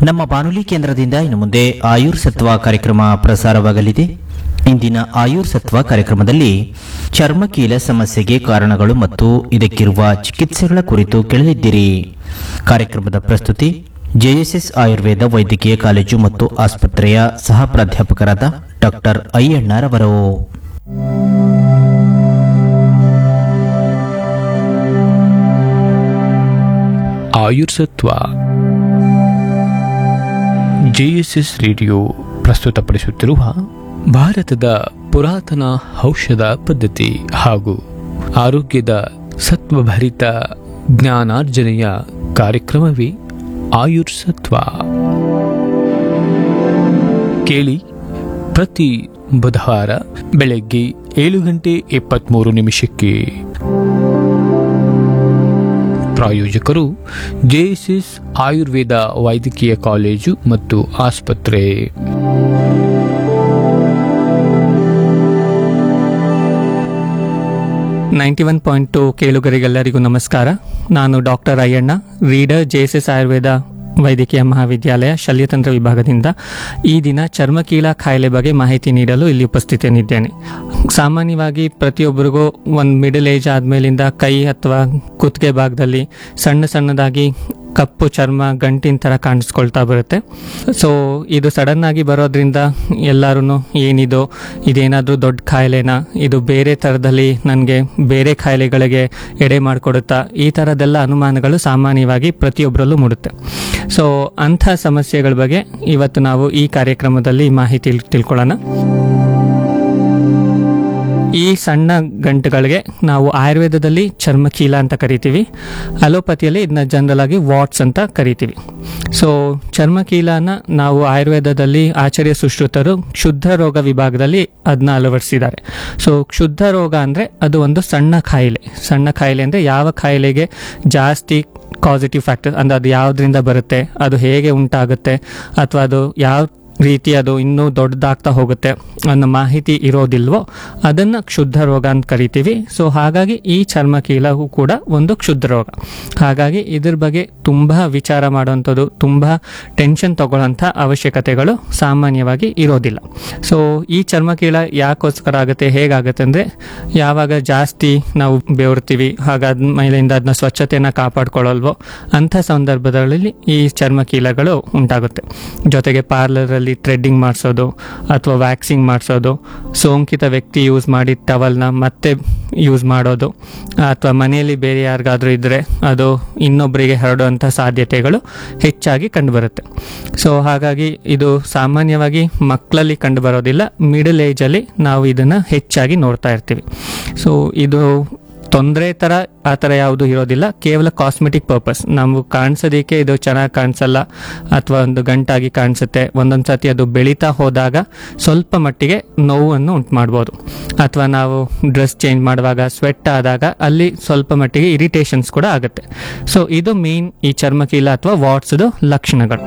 ನಮ್ಮ ಬಾನುಲಿ ಕೇಂದ್ರದಿಂದ ಇನ್ನು ಮುಂದೆ ಆಯುರ್ ಸತ್ವ ಕಾರ್ಯಕ್ರಮ ಪ್ರಸಾರವಾಗಲಿದೆ ಇಂದಿನ ಆಯುರ್ ಸತ್ವ ಕಾರ್ಯಕ್ರಮದಲ್ಲಿ ಚರ್ಮಕೀಲ ಸಮಸ್ಯೆಗೆ ಕಾರಣಗಳು ಮತ್ತು ಇದಕ್ಕಿರುವ ಚಿಕಿತ್ಸೆಗಳ ಕುರಿತು ಕೇಳಲಿದ್ದೀರಿ ಕಾರ್ಯಕ್ರಮದ ಪ್ರಸ್ತುತಿ ಜೆಎಸ್ಎಸ್ ಆಯುರ್ವೇದ ವೈದ್ಯಕೀಯ ಕಾಲೇಜು ಮತ್ತು ಆಸ್ಪತ್ರೆಯ ಸಹ ಪ್ರಾಧ್ಯಾಪಕರಾದ ಡಾಕ್ಟರ್ ಅಯ್ಯಣ್ಣರವರು ಆಯುರ್ಸತ್ವ ಜೆಎಸ್ಎಸ್ ರೇಡಿಯೋ ಪ್ರಸ್ತುತಪಡಿಸುತ್ತಿರುವ ಭಾರತದ ಪುರಾತನ ಔಷಧ ಪದ್ಧತಿ ಹಾಗೂ ಆರೋಗ್ಯದ ಸತ್ವಭರಿತ ಜ್ಞಾನಾರ್ಜನೆಯ ಕಾರ್ಯಕ್ರಮವೇ ಆಯುರ್ಸತ್ವ ಕೇಳಿ ಪ್ರತಿ ಬುಧವಾರ ಬೆಳಗ್ಗೆ ಏಳು ಗಂಟೆ ಇಪ್ಪತ್ತ್ಮೂರು ನಿಮಿಷಕ್ಕೆ ಪ್ರಾಯೋಜಕರು ಜೆಎಸ್ಎಸ್ ಆಯುರ್ವೇದ ವೈದ್ಯಕೀಯ ಕಾಲೇಜು ಮತ್ತು ಆಸ್ಪತ್ರೆ ನೈಂಟಿ ಒನ್ ಪಾಯಿಂಟ್ ಟು ಕೇಳುಗರಿಗೆಲ್ಲರಿಗೂ ನಮಸ್ಕಾರ ನಾನು doctor Ayyanna reader J S S Ayurveda ವೈದ್ಯಕೀಯ ಮಹಾವಿದ್ಯಾಲಯ ಶಲ್ಯತಂತ್ರ ವಿಭಾಗದಿಂದ ಈ ದಿನ ಚರ್ಮಕೀಲ ಕಾಯಿಲೆ ಬಗ್ಗೆ ಮಾಹಿತಿ ನೀಡಲು ಇಲ್ಲಿ ಉಪಸ್ಥಿತನಿದ್ದೇನೆ ಸಾಮಾನ್ಯವಾಗಿ ಪ್ರತಿಯೊಬ್ಬರಿಗೂ ಒಂದು ಮಿಡಲ್ ಏಜ್ ಆದಮೇಲಿಂದ ಕೈ ಅಥವಾ ಕುತ್ತಿಗೆ ಭಾಗದಲ್ಲಿ ಸಣ್ಣ ಸಣ್ಣದಾಗಿ ಕಪ್ಪು ಚರ್ಮ ಗಂಟಿನ ಥರ ಕಾಣಿಸ್ಕೊಳ್ತಾ ಬರುತ್ತೆ ಸೊ ಇದು ಸಡನ್ ಆಗಿ ಬರೋದ್ರಿಂದ ಎಲ್ಲರೂ ಏನಿದು ಇದೇನಾದರೂ ದೊಡ್ಡ ಕಾಯಿಲೆನಾ ಇದು ಬೇರೆ ಥರದಲ್ಲಿ ನನಗೆ ಬೇರೆ ಕಾಯಿಲೆಗಳಿಗೆ ಎಡೆ ಮಾಡಿಕೊಡುತ್ತಾ ಈ ಥರದ್ದೆಲ್ಲ ಅನುಮಾನಗಳು ಸಾಮಾನ್ಯವಾಗಿ ಪ್ರತಿಯೊಬ್ಬರಲ್ಲೂ ಮೂಡುತ್ತೆ ಸೊ ಅಂಥ ಸಮಸ್ಯೆಗಳ ಬಗ್ಗೆ ಇವತ್ತು ನಾವು ಈ ಕಾರ್ಯಕ್ರಮದಲ್ಲಿ ಮಾಹಿತಿ ತಿಳ್- ತಿಳ್ಕೊಳ್ಳೋಣ ಈ ಸಣ್ಣ ಗಂಟುಗಳಿಗೆ ನಾವು ಆಯುರ್ವೇದದಲ್ಲಿ ಚರ್ಮಕೀಲ ಅಂತ ಕರಿತೀವಿ ಅಲೋಪತಿಯಲ್ಲಿ ಇದನ್ನ ಜನರಲ್ ಆಗಿ ವಾಟ್ಸ್ ಅಂತ ಕರಿತೀವಿ ಸೊ ಚರ್ಮಕೀಲನ ನಾವು ಆಯುರ್ವೇದದಲ್ಲಿ ಆಚಾರ್ಯ ಸುಶ್ರುತರು ಕ್ಷುದ್ಧ ರೋಗ ವಿಭಾಗದಲ್ಲಿ ಅದನ್ನ ಅಳವಡಿಸಿದ್ದಾರೆ ಸೊ ಕ್ಷುದ್ಧ ರೋಗ ಅಂದರೆ ಅದು ಒಂದು ಸಣ್ಣ ಕಾಯಿಲೆ ಸಣ್ಣ ಕಾಯಿಲೆ ಅಂದರೆ ಯಾವ ಕಾಯಿಲೆಗೆ ಜಾಸ್ತಿ ಪಾಸಿಟಿವ್ ಫ್ಯಾಕ್ಟರ್ ಅಂದರೆ ಅದು ಯಾವುದರಿಂದ ಬರುತ್ತೆ ಅದು ಹೇಗೆ ಉಂಟಾಗುತ್ತೆ ಅಥವಾ ಅದು ಯಾವ ರೀತಿ ಅದು ಇನ್ನೂ ದೊಡ್ಡದಾಗ್ತಾ ಹೋಗುತ್ತೆ ಅನ್ನೋ ಮಾಹಿತಿ ಇರೋದಿಲ್ವೋ ಅದನ್ನು ಕ್ಷುದ್ಧ ರೋಗ ಅಂತ ಕರಿತೀವಿ ಸೊ ಹಾಗಾಗಿ ಈ ಚರ್ಮಕೀಲವು ಕೂಡ ಒಂದು ಕ್ಷುದ್ಧ ರೋಗ ಹಾಗಾಗಿ ಇದ್ರ ಬಗ್ಗೆ ತುಂಬ ವಿಚಾರ ಮಾಡುವಂಥದ್ದು ತುಂಬ ಟೆನ್ಷನ್ ತಗೊಳ್ಳೋಂಥ ಅವಶ್ಯಕತೆಗಳು ಸಾಮಾನ್ಯವಾಗಿ ಇರೋದಿಲ್ಲ ಸೊ ಈ ಚರ್ಮಕೀಲ ಯಾಕೋಸ್ಕರ ಆಗುತ್ತೆ ಹೇಗಾಗುತ್ತೆ ಅಂದರೆ ಯಾವಾಗ ಜಾಸ್ತಿ ನಾವು ಬೆವರ್ತೀವಿ ಹಾಗಾದ ಮೇಲಿಂದ ಅದನ್ನ ಸ್ವಚ್ಛತೆಯನ್ನು ಕಾಪಾಡ್ಕೊಳ್ಳಲ್ವೋ ಅಂಥ ಸಂದರ್ಭದಲ್ಲಿ ಈ ಚರ್ಮಕೀಲಗಳು ಉಂಟಾಗುತ್ತೆ ಜೊತೆಗೆ ಪಾರ್ಲರಲ್ಲಿ ಥ್ರೆಡ್ಡಿಂಗ್ ಮಾಡಿಸೋದು ಅಥವಾ ವ್ಯಾಕ್ಸಿಂಗ್ ಮಾಡಿಸೋದು ಸೋಂಕಿತ ವ್ಯಕ್ತಿ ಯೂಸ್ ಮಾಡಿದ ಟವಲ್ನ ಮತ್ತೆ ಯೂಸ್ ಮಾಡೋದು ಅಥವಾ ಮನೆಯಲ್ಲಿ ಬೇರೆ ಯಾರಿಗಾದ್ರೂ ಇದ್ದರೆ ಅದು ಇನ್ನೊಬ್ಬರಿಗೆ ಹರಡುವಂಥ ಸಾಧ್ಯತೆಗಳು ಹೆಚ್ಚಾಗಿ ಕಂಡುಬರುತ್ತೆ ಸೊ ಹಾಗಾಗಿ ಇದು ಸಾಮಾನ್ಯವಾಗಿ ಮಕ್ಕಳಲ್ಲಿ ಕಂಡುಬರೋದಿಲ್ಲ ಮಿಡಲ್ ಏಜಲ್ಲಿ ನಾವು ಇದನ್ನು ಹೆಚ್ಚಾಗಿ ನೋಡ್ತಾ ಇರ್ತೀವಿ ಸೊ ಇದು ತೊಂದರೆ ಥರ ಆ ಥರ ಯಾವುದು ಇರೋದಿಲ್ಲ ಕೇವಲ ಕಾಸ್ಮೆಟಿಕ್ ಪರ್ಪಸ್ ನಾವು ಕಾಣಿಸೋದಕ್ಕೆ ಇದು ಚೆನ್ನಾಗಿ ಕಾಣಿಸಲ್ಲ ಅಥವಾ ಒಂದು ಗಂಟಾಗಿ ಕಾಣಿಸುತ್ತೆ ಒಂದೊಂದು ಸತಿ ಅದು ಬೆಳೀತಾ ಹೋದಾಗ ಸ್ವಲ್ಪ ಮಟ್ಟಿಗೆ ನೋವನ್ನು ಉಂಟು ಮಾಡ್ಬೋದು ಅಥವಾ ನಾವು ಡ್ರೆಸ್ ಚೇಂಜ್ ಮಾಡುವಾಗ ಸ್ವೆಟ್ ಆದಾಗ ಅಲ್ಲಿ ಸ್ವಲ್ಪ ಮಟ್ಟಿಗೆ ಇರಿಟೇಷನ್ಸ್ ಕೂಡ ಆಗುತ್ತೆ ಸೊ ಇದು ಮೇನ್ ಈ ಚರ್ಮಕೀಲ ಅಥವಾ ವಾಟ್ಸ್ದು ಲಕ್ಷಣಗಳು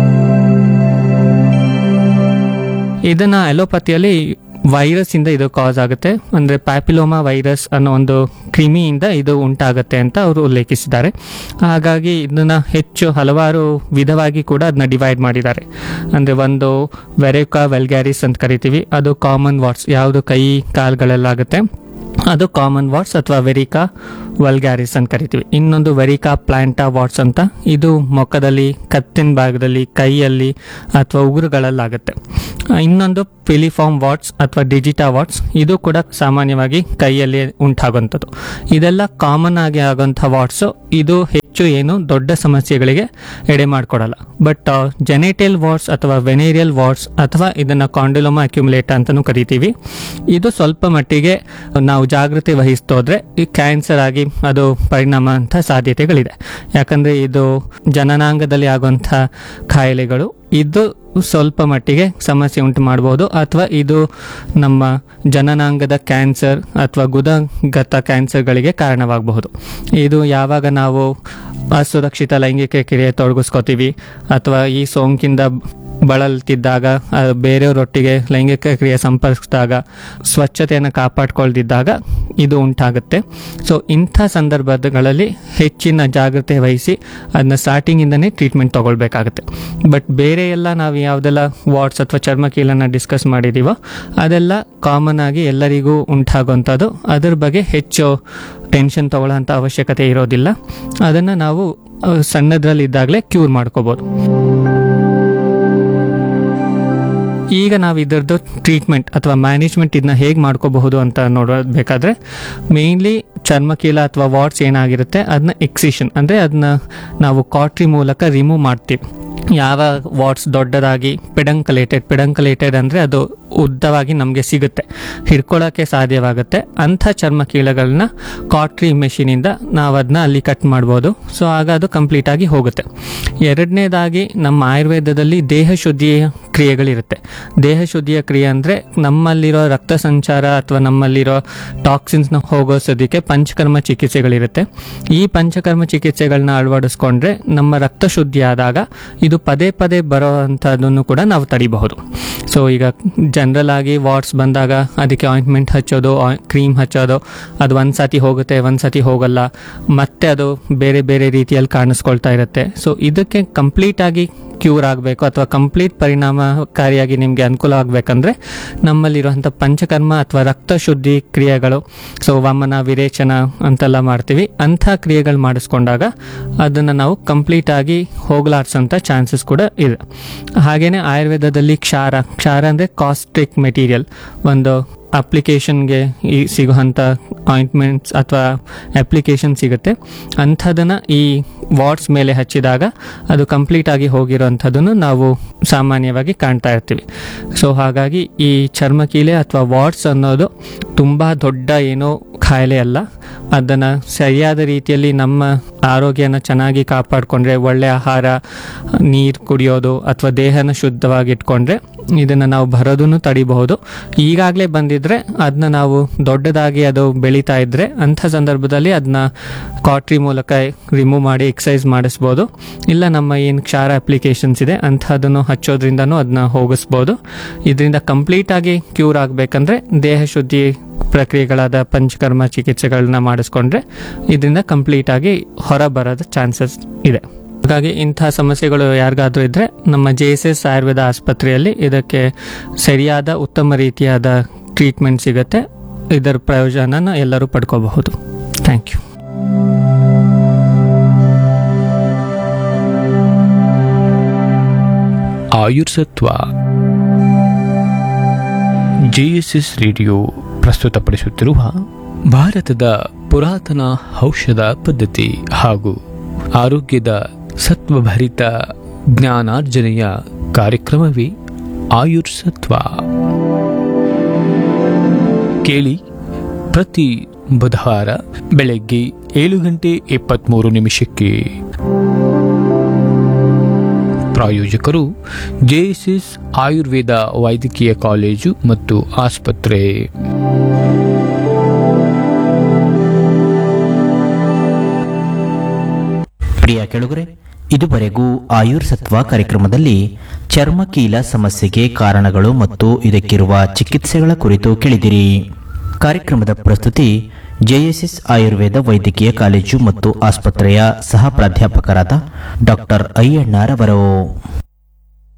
ಇದನ್ನ ಅಲೋಪತಿಯಲ್ಲಿ ವೈರಸ್ ಇಂದ ಇದು ಕಾಸ್ ಆಗುತ್ತೆ ಅಂದ್ರೆ ಪ್ಯಾಪಿಲೋಮಾ ವೈರಸ್ ಅನ್ನೋ ಒಂದು ಕ್ರಿಮಿಯಿಂದ ಇದು ಉಂಟಾಗುತ್ತೆ ಅಂತ ಅವರು ಉಲ್ಲೇಖಿಸಿದ್ದಾರೆ ಹಾಗಾಗಿ ಇದನ್ನ ಹೆಚ್ಚು ಹಲವಾರು ವಿಧವಾಗಿ ಕೂಡ ಅದನ್ನ ಡಿವೈಡ್ ಮಾಡಿದ್ದಾರೆ ಅಂದ್ರೆ ಒಂದು ವೆರೆಕಾ ವೆಲ್ಗ್ಯಾರಿಸ್ ಅಂತ ಕರಿತೀವಿ ಅದು ಕಾಮನ್ ವಾಟ್ಸ್ ಯಾವುದು ಕೈ ಕಾಲ್ಗಳಲ್ಲಾಗುತ್ತೆ ಅದು ಕಾಮನ್ ವಾಟ್ಸ್ ಅಥವಾ ವೆರಿಕಾ ವಲ್ಗ್ಯಾರಿಸ್ ಅಂತ ಕರಿತೀವಿ ಇನ್ನೊಂದು ವೆರಿಕಾ ಪ್ಲಾಂಟಾ ವಾಟ್ಸ್ ಅಂತ ಇದು ಮೊಕ್ಕದಲ್ಲಿ ಕತ್ತಿನ ಭಾಗದಲ್ಲಿ ಕೈಯಲ್ಲಿ ಅಥವಾ ಉಗುರುಗಳಲ್ಲಾಗುತ್ತೆ ಆ, ಇನ್ನೊಂದು ಪಿಲಿಫಾರ್ಮ್ ವಾಟ್ಸ್ ಅಥವಾ ಡಿಜಿಟಾ ವಾಟ್ಸ್ ಇದು ಕೂಡ ಸಾಮಾನ್ಯವಾಗಿ ಕೈಯಲ್ಲಿ ಉಂಟಾಗುವಂಥದ್ದು ಇದೆಲ್ಲ ಕಾಮನ್ ಆಗಿ ಆಗುವಂಥ ವಾಟ್ಸು ಇದು ಹೆಚ್ಚು ಏನು ದೊಡ್ಡ ಸಮಸ್ಯೆಗಳಿಗೆ ಎಡೆ ಮಾಡಿಕೊಡಲ್ಲ ಬಟ್ ಜೆನೆಟಲ್ ವಾಟ್ಸ್ ಅಥವಾ ವೆನೇರಿಯಲ್ ವಾಟ್ಸ್ ಅಥವಾ ಇದನ್ನು ಕಾಂಡಿಲೋಮಾ ಅಕ್ಯುಮುಲೇಟ್ ಅಂತಲೂ ಕರಿತೀವಿ ಇದು ಸ್ವಲ್ಪ ಮಟ್ಟಿಗೆ ನಾವು ಜಾಗೃತಿ ವಹಿಸ್ತೋದ್ರೆ ಈ ಕ್ಯಾನ್ಸರ್ ಆಗಿ ಅದು ಪರಿಣಾಮ ಅಂತ ಸಾಧ್ಯತೆಗಳಿದೆ ಯಾಕಂದರೆ ಇದು ಜನನಾಂಗದಲ್ಲಿ ಆಗುವಂಥ ಕಾಯಿಲೆಗಳು ಇದು ಸ್ವಲ್ಪ ಮಟ್ಟಿಗೆ ಸಮಸ್ಯೆ ಉಂಟು ಮಾಡ್ಬೋದು ಅಥವಾ ಇದು ನಮ್ಮ ಜನನಾಂಗದ ಕ್ಯಾನ್ಸರ್ ಅಥವಾ ಗುದಗತ ಕ್ಯಾನ್ಸರ್ಗಳಿಗೆ ಕಾರಣವಾಗಬಹುದು ಇದು ಯಾವಾಗ ನಾವು ಅಸುರಕ್ಷಿತ ಲೈಂಗಿಕ ಕ್ರಿಯೆ ತೊಡಗಿಸ್ಕೋತೀವಿ ಅಥವಾ ಈ ಸೋಂಕಿಂದ ಬಳಲ್ತಿದ್ದಾಗ ಆ, ಬೇರೆಯವರೊಟ್ಟಿಗೆ ಲೈಂಗಿಕ ಕ್ರಿಯೆ ಸಂಪರ್ಕಿಸಿದಾಗ ಸ್ವಚ್ಛತೆಯನ್ನು ಕಾಪಾಡ್ಕೊಳ್ದಿದ್ದಾಗ ಇದು ಉಂಟಾಗುತ್ತೆ ಸೊ ಇಂಥ ಸಂದರ್ಭಗಳಲ್ಲಿ ಹೆಚ್ಚಿನ ಜಾಗ್ರತೆ ವಹಿಸಿ ಅದನ್ನ ಸ್ಟಾರ್ಟಿಂಗಿಂದನೇ ಟ್ರೀಟ್ಮೆಂಟ್ ತಗೊಳ್ಬೇಕಾಗುತ್ತೆ ಬಟ್ ಬೇರೆ ಎಲ್ಲ ನಾವು ಯಾವುದೆಲ್ಲ ವಾಟ್ಸ್ ಅಥವಾ ಚರ್ಮಕೀಲನ್ನು ಡಿಸ್ಕಸ್ ಮಾಡಿದ್ದೀವೋ ಅದೆಲ್ಲ ಕಾಮನ್ ಆಗಿ ಎಲ್ಲರಿಗೂ ಉಂಟಾಗುವಂಥದ್ದು ಅದ್ರ ಬಗ್ಗೆ ಹೆಚ್ಚು ಟೆನ್ಷನ್ ತಗೊಳ್ಳೋಂಥ ಅವಶ್ಯಕತೆ ಇರೋದಿಲ್ಲ ಅದನ್ನು ನಾವು ಆ, ಸಣ್ಣದ್ರಲ್ಲಿದ್ದಾಗಲೇ ಕ್ಯೂರ್ ಮಾಡ್ಕೋಬೋದು ಈಗ ನಾವು ಇದರದ್ದು ಟ್ರೀಟ್ಮೆಂಟ್ ಅಥವಾ ಮ್ಯಾನೇಜ್ಮೆಂಟ್ ಇದನ್ನ ಹೇಗೆ ಮಾಡ್ಕೋಬಹುದು ಅಂತ ನೋಡಬೇಕಾದ್ರೆ ಮೇಯ್ನ್ಲಿ ಚರ್ಮಕೀಲ ಅಥವಾ ವಾಟ್ಸ್ ಏನಾಗಿರುತ್ತೆ ಅದನ್ನ ಎಕ್ಸಿಷನ್ ಅಂದರೆ ಅದನ್ನ ನಾವು ಕಾಟ್ರಿ ಮೂಲಕ ರಿಮೂವ್ ಮಾಡ್ತೀವಿ ಯಾವ ವಾಟ್ಸ್ ದೊಡ್ಡದಾಗಿ ಪೆಡಂಕಲೇಟೆಡ್ ಪೆಡಂಕಲೇಟೆಡ್ ಅಂದರೆ ಅದು ಉದ್ದವಾಗಿ ನಮಗೆ ಸಿಗುತ್ತೆ ಹಿಡ್ಕೊಳ್ಳೋಕ್ಕೆ ಸಾಧ್ಯವಾಗುತ್ತೆ ಅಂಥ ಚರ್ಮಕೀಲಗಳನ್ನ ಕಾಟ್ರಿ ಮೆಷಿನಿಂದ ನಾವು ಅದನ್ನ ಅಲ್ಲಿ ಕಟ್ ಮಾಡ್ಬೋದು ಸೊ ಆಗ ಅದು ಕಂಪ್ಲೀಟ್ ಆಗಿ ಹೋಗುತ್ತೆ ಎರಡನೇದಾಗಿ ನಮ್ಮ ಆಯುರ್ವೇದದಲ್ಲಿ ದೇಹ ಶುದ್ಧಿಯ ಕ್ರಿಯೆಗಳಿರುತ್ತೆ ದೇಹ ಶುದ್ಧಿಯ ಕ್ರಿಯೆ ಅಂದರೆ ನಮ್ಮಲ್ಲಿರೋ ರಕ್ತ ಸಂಚಾರ ಅಥವಾ ನಮ್ಮಲ್ಲಿರೋ ಟಾಕ್ಸಿನ್ಸ್ನ ಹೋಗೋಸೋದಕ್ಕೆ ಪಂಚಕರ್ಮ ಚಿಕಿತ್ಸೆಗಳಿರುತ್ತೆ ಈ ಪಂಚಕರ್ಮ ಚಿಕಿತ್ಸೆಗಳನ್ನ ಅಳವಡಿಸ್ಕೊಂಡ್ರೆ ನಮ್ಮ ರಕ್ತ ಶುದ್ಧಿ ಆದಾಗ ಇದು ಪದೇ ಪದೇ ಬರೋ ಅಂಥದ್ದನ್ನು ಕೂಡ ನಾವು ತಡಿಬಹುದು ಸೊ ಈಗ ಜನರಲ್ ಆಗಿ ವಾಟ್ಸ್ ಬಂದಾಗ ಅದಕ್ಕೆ ಆಯಿಂಟ್ಮೆಂಟ್ ಹಚ್ಚೋದು ಕ್ರೀಮ್ ಹಚ್ಚೋದು ಅದು ಒಂದು ಸತಿ ಹೋಗುತ್ತೆ ಒಂದು ಸತಿ ಹೋಗಲ್ಲ ಮತ್ತೆ ಅದು ಬೇರೆ ಬೇರೆ ರೀತಿಯಲ್ಲಿ ಕಾಣಿಸ್ಕೊಳ್ತಾ ಇರುತ್ತೆ ಸೊ ಇದಕ್ಕೆ ಕಂಪ್ಲೀಟ್ ಆಗಿ ಕ್ಯೂರ್ ಆಗಬೇಕು ಅಥವಾ ಕಂಪ್ಲೀಟ್ ಪರಿಣಾಮಕಾರಿಯಾಗಿ ನಿಮಗೆ ಅನುಕೂಲ ಆಗಬೇಕಂದ್ರೆ ನಮ್ಮಲ್ಲಿರುವಂಥ ಪಂಚಕರ್ಮ ಅಥವಾ ರಕ್ತ ಶುದ್ಧಿ ಕ್ರಿಯೆಗಳು ಸೊ ವಮನ ವಿರೇಚನ ಅಂತೆಲ್ಲ ಮಾಡ್ತೀವಿ ಅಂಥ ಕ್ರಿಯೆಗಳು ಮಾಡಿಸ್ಕೊಂಡಾಗ ಅದನ್ನು ನಾವು ಕಂಪ್ಲೀಟ್ ಆಗಿ ಹೋಗ್ಲಾಡ್ಸೋಂಥ ಚಾನ್ಸಸ್ ಕೂಡ ಇದೆ ಹಾಗೆಯೇ ಆಯುರ್ವೇದದಲ್ಲಿ ಕ್ಷಾರ ಕ್ಷಾರ ಅಂದರೆ ಕಾಸ್ಟಿಕ್ ಮೆಟೀರಿಯಲ್ ಒಂದು ಅಪ್ಲಿಕೇಶನ್ಗೆ ಈ ಸಿಗುವಂಥ ಆಯಿಂಟ್ಮೆಂಟ್ಸ್ ಅಥವಾ ಅಪ್ಲಿಕೇಶನ್ ಸಿಗುತ್ತೆ ಅಂಥದನ್ನು ಈ ವಾಟ್ಸ್ ಮೇಲೆ ಹಚ್ಚಿದಾಗ ಅದು ಕಂಪ್ಲೀಟ್ ಆಗಿ ಹೋಗಿರೋವಂಥದ್ದನ್ನು ನಾವು ಸಾಮಾನ್ಯವಾಗಿ ಕಾಣ್ತಾ ಇರ್ತೀವಿ ಸೊ ಹಾಗಾಗಿ ಈ ಚರ್ಮಕೀಲೆ ಅಥವಾ ವಾಟ್ಸ್ ಅನ್ನೋದು ತುಂಬ ದೊಡ್ಡ ಏನೋ ಕಾಯಿಲೆ ಅಲ್ಲ ಅದನ್ನು ಸರಿಯಾದ ರೀತಿಯಲ್ಲಿ ನಮ್ಮ ಆರೋಗ್ಯನ ಚೆನ್ನಾಗಿ ಕಾಪಾಡಿಕೊಂಡ್ರೆ ಒಳ್ಳೆ ಆಹಾರ ನೀರು ಕುಡಿಯೋದು ಅಥವಾ ದೇಹನ ಶುದ್ಧವಾಗಿ ಇಟ್ಕೊಂಡ್ರೆ ಇದನ್ನು ನಾವು ಬರೋದನ್ನು ತಡಿಬಹುದು ಈಗಾಗಲೇ ಬಂದಿದ್ರೆ ಅದನ್ನ ನಾವು ದೊಡ್ಡದಾಗಿ ಅದು ಬೆಳೀತಾ ಇದ್ರೆ ಅಂಥ ಸಂದರ್ಭದಲ್ಲಿ ಅದನ್ನ ಕಾಟ್ರಿ ಮೂಲಕ ರಿಮೂವ್ ಮಾಡಿ ಎಕ್ಸಸೈಸ್ ಮಾಡಿಸ್ಬೋದು ಇಲ್ಲ ನಮ್ಮ ಏನು ಕ್ಷಾರ ಅಪ್ಲಿಕೇಶನ್ಸ್ ಇದೆ ಅಂಥದನ್ನು ಹಚ್ಚೋದ್ರಿಂದನೂ ಅದನ್ನ ಹೋಗಿಸ್ಬೋದು ಇದರಿಂದ ಕಂಪ್ಲೀಟಾಗಿ ಕ್ಯೂರ್ ಆಗಬೇಕಂದ್ರೆ ದೇಹ ಶುದ್ಧಿ ಪ್ರಕ್ರಿಯೆಗಳಾದ ಪಂಚಕರ್ಮ ಚಿಕಿತ್ಸೆಗಳನ್ನ ಮಾಡಿಸ್ಕೊಂಡ್ರೆ ಇದರಿಂದ ಕಂಪ್ಲೀಟಾಗಿ ಹೊರ ಬರೋದ ಚಾನ್ಸಸ್ ಇದೆ ಹಾಗಾಗಿ ಇಂಥ ಸಮಸ್ಯೆಗಳು ಯಾರಿಗಾದ್ರೂ ಇದ್ದರೆ ನಮ್ಮ ಜೆ ಎಸ್ ಎಸ್ ಆಯುರ್ವೇದ ಆಸ್ಪತ್ರೆಯಲ್ಲಿ ಇದಕ್ಕೆ ಸರಿಯಾದ ಉತ್ತಮ ರೀತಿಯಾದ ಟ್ರೀಟ್ಮೆಂಟ್ ಸಿಗುತ್ತೆ ಇದರ ಪ್ರಯೋಜನನ ಎಲ್ಲರೂ ಪಡ್ಕೋಬಹುದು thank you Ayursatva JSS radio ಪ್ರಸ್ತುತಪಡಿಸುತ್ತಿರುವ ಭಾರತದ ಪುರಾತನ ಔಷಧ ಪದ್ಧತಿ ಹಾಗೂ ಆರೋಗ್ಯದ ಸತ್ವಭರಿತ ಜ್ಞಾನಾರ್ಜನೆಯ ಕಾರ್ಯಕ್ರಮವೇ ಆಯುರ್ಸತ್ವ ಕೇಳಿ ಪ್ರತಿ ಬುಧವಾರ ಬೆಳಗ್ಗೆ ಏಳು ಗಂಟೆ ಇಪ್ಪತ್ತ್ಮೂರು ನಿಮಿಷಕ್ಕೆ ಪ್ರಾಯೋಜಕರು ಜೆಎಸ್ಎಸ್ ಆಯುರ್ವೇದ ವೈದ್ಯಕೀಯ ಕಾಲೇಜು ಮತ್ತು ಆಸ್ಪತ್ರೆ ಪ್ರಿಯ ಕೆಳಗರೆ ಇದುವರೆಗೂ ಆಯುರ್ ಸತ್ವ ಕಾರ್ಯಕ್ರಮದಲ್ಲಿ ಚರ್ಮಕೀಲ ಸಮಸ್ಯೆಗೆ ಕಾರಣಗಳು ಮತ್ತು ಇದಕ್ಕಿರುವ ಚಿಕಿತ್ಸೆಗಳ ಕುರಿತು ಕೇಳಿದಿರಿ ಕಾರ್ಯಕ್ರಮದ ಪ್ರಸ್ತುತಿ ಜೆಎಸ್ಎಸ್ ಆಯುರ್ವೇದ ವೈದ್ಯಕೀಯ ಕಾಲೇಜು ಮತ್ತು ಆಸ್ಪತ್ರೆಯ ಸಹ ಪ್ರಾಧ್ಯಾಪಕರಾದ ಡಾಕ್ಟರ್ ಅಯ್ಯಣ್ಣರವರು